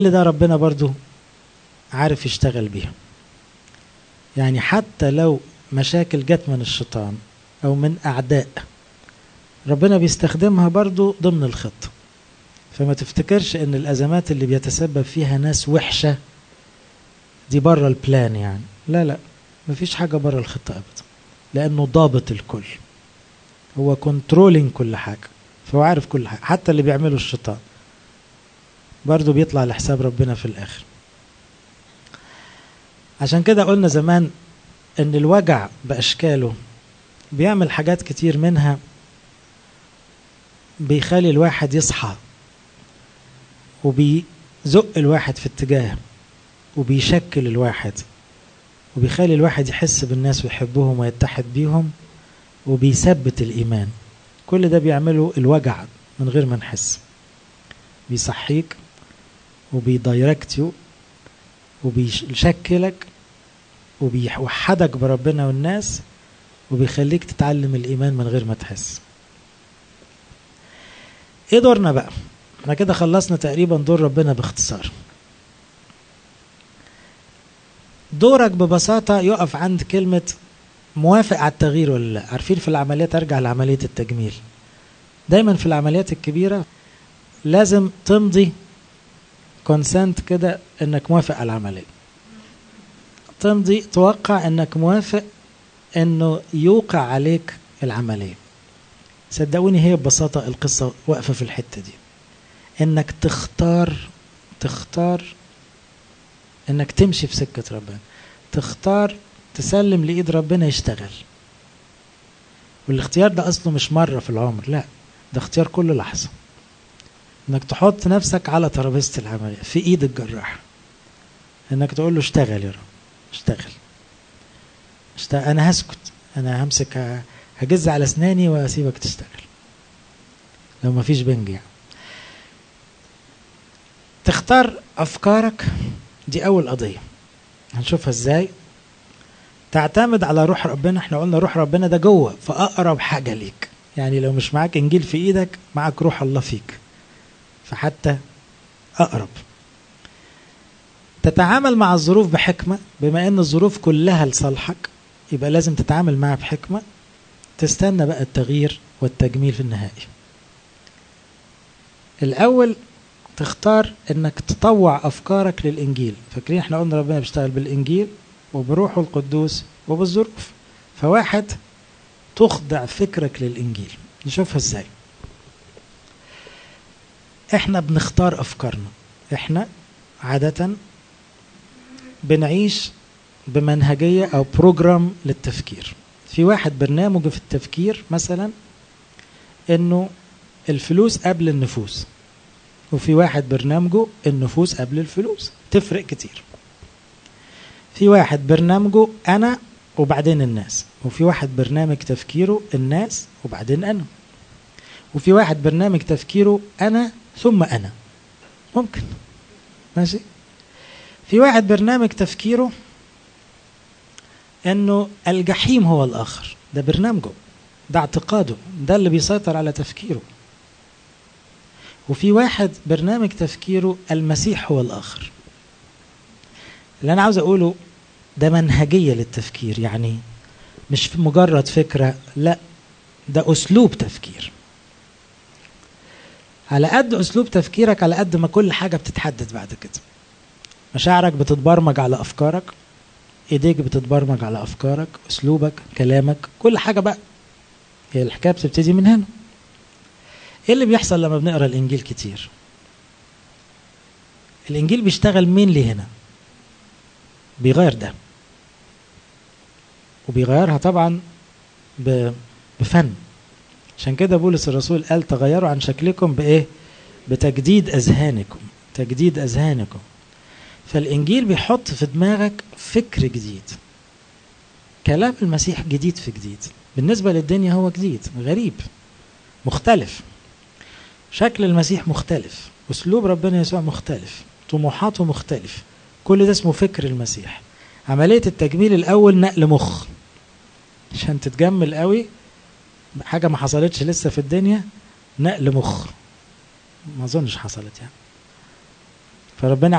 كل ده ربنا برضو عارف يشتغل بيها يعني حتى لو مشاكل جت من الشيطان او من اعداء ربنا بيستخدمها برضو ضمن الخطة فما تفتكرش ان الازمات اللي بيتسبب فيها ناس وحشة دي بره البلان يعني لا لا مفيش حاجة بره الخطة ابدا لانه ضابط الكل هو كنترولينج كل حاجة فهو عارف كل حاجة حتى اللي بيعمله الشيطان برضو بيطلع لحساب ربنا في الاخر عشان كده قلنا زمان ان الوجع باشكاله بيعمل حاجات كتير منها بيخلي الواحد يصحى وبيزق الواحد في اتجاه وبيشكل الواحد وبيخلي الواحد يحس بالناس ويحبهم ويتحد بيهم وبيثبت الإيمان كل ده بيعمله الوجع من غير ما نحس بيصحيك وبيدايركت يو وبيشكلك وبيوحدك بربنا والناس وبيخليك تتعلم الإيمان من غير ما تحس ايه دورنا بقى احنا كده خلصنا تقريبا دور ربنا باختصار دورك ببساطة يقف عند كلمة موافق على التغيير ولا لا عارفين في العمليات ارجع لعملية التجميل دايما في العمليات الكبيرة لازم تمضي كونسنت كده انك موافق على العملية تمضي توقع انك موافق انه يوقع عليك العملية صدقوني هي ببساطة القصة واقفة في الحتة دي انك تختار تختار انك تمشي في سكة ربنا تختار تسلم لإيد ربنا يشتغل والاختيار ده أصله مش مرة في العمر لا ده اختيار كل لحظة انك تحط نفسك على ترابيزة العملية في ايد الجراح انك تقول له اشتغل يا رب اشتغل اشتغل انا هسكت انا همسك هجز على اسناني واسيبك تشتغل لو مفيش بنج يعني تختار افكارك دي اول قضيه هنشوفها ازاي تعتمد على روح ربنا احنا قلنا روح ربنا ده جوه فاقرب حاجه ليك يعني لو مش معاك انجيل في ايدك معاك روح الله فيك فحتى اقرب تتعامل مع الظروف بحكمه بما ان الظروف كلها لصالحك يبقى لازم تتعامل معها بحكمه تستنى بقى التغيير والتجميل في النهائي الاول تختار انك تطوع افكارك للانجيل فاكرين احنا قلنا ربنا بيشتغل بالانجيل وبروحه القدوس وبالظروف فواحد تخضع فكرك للانجيل نشوفها ازاي احنا بنختار افكارنا احنا عادة بنعيش بمنهجية او بروجرام للتفكير في واحد برنامج في التفكير مثلا انه الفلوس قبل النفوس وفي واحد برنامجه النفوس قبل الفلوس تفرق كتير في واحد برنامجه انا وبعدين الناس وفي واحد برنامج تفكيره الناس وبعدين انا وفي واحد برنامج تفكيره انا ثم انا ممكن ماشي في واحد برنامج تفكيره انه الجحيم هو الاخر ده برنامجه ده اعتقاده ده اللي بيسيطر على تفكيره وفي واحد برنامج تفكيره المسيح هو الآخر اللي أنا عاوز أقوله ده منهجية للتفكير يعني مش مجرد فكرة لا ده أسلوب تفكير على قد أسلوب تفكيرك على قد ما كل حاجة بتتحدد بعد كده مشاعرك بتتبرمج على أفكارك إيديك بتتبرمج على أفكارك أسلوبك كلامك كل حاجة بقى هي الحكاية بتبتدي من هنا ايه اللي بيحصل لما بنقرا الانجيل كتير الانجيل بيشتغل مين لي هنا بيغير ده وبيغيرها طبعا بفن عشان كده بولس الرسول قال تغيروا عن شكلكم بايه بتجديد اذهانكم تجديد اذهانكم فالانجيل بيحط في دماغك فكر جديد كلام المسيح جديد في جديد بالنسبه للدنيا هو جديد غريب مختلف شكل المسيح مختلف اسلوب ربنا يسوع مختلف طموحاته مختلف كل ده اسمه فكر المسيح عملية التجميل الأول نقل مخ عشان تتجمل قوي حاجة ما حصلتش لسه في الدنيا نقل مخ ما أظنش حصلت يعني فربنا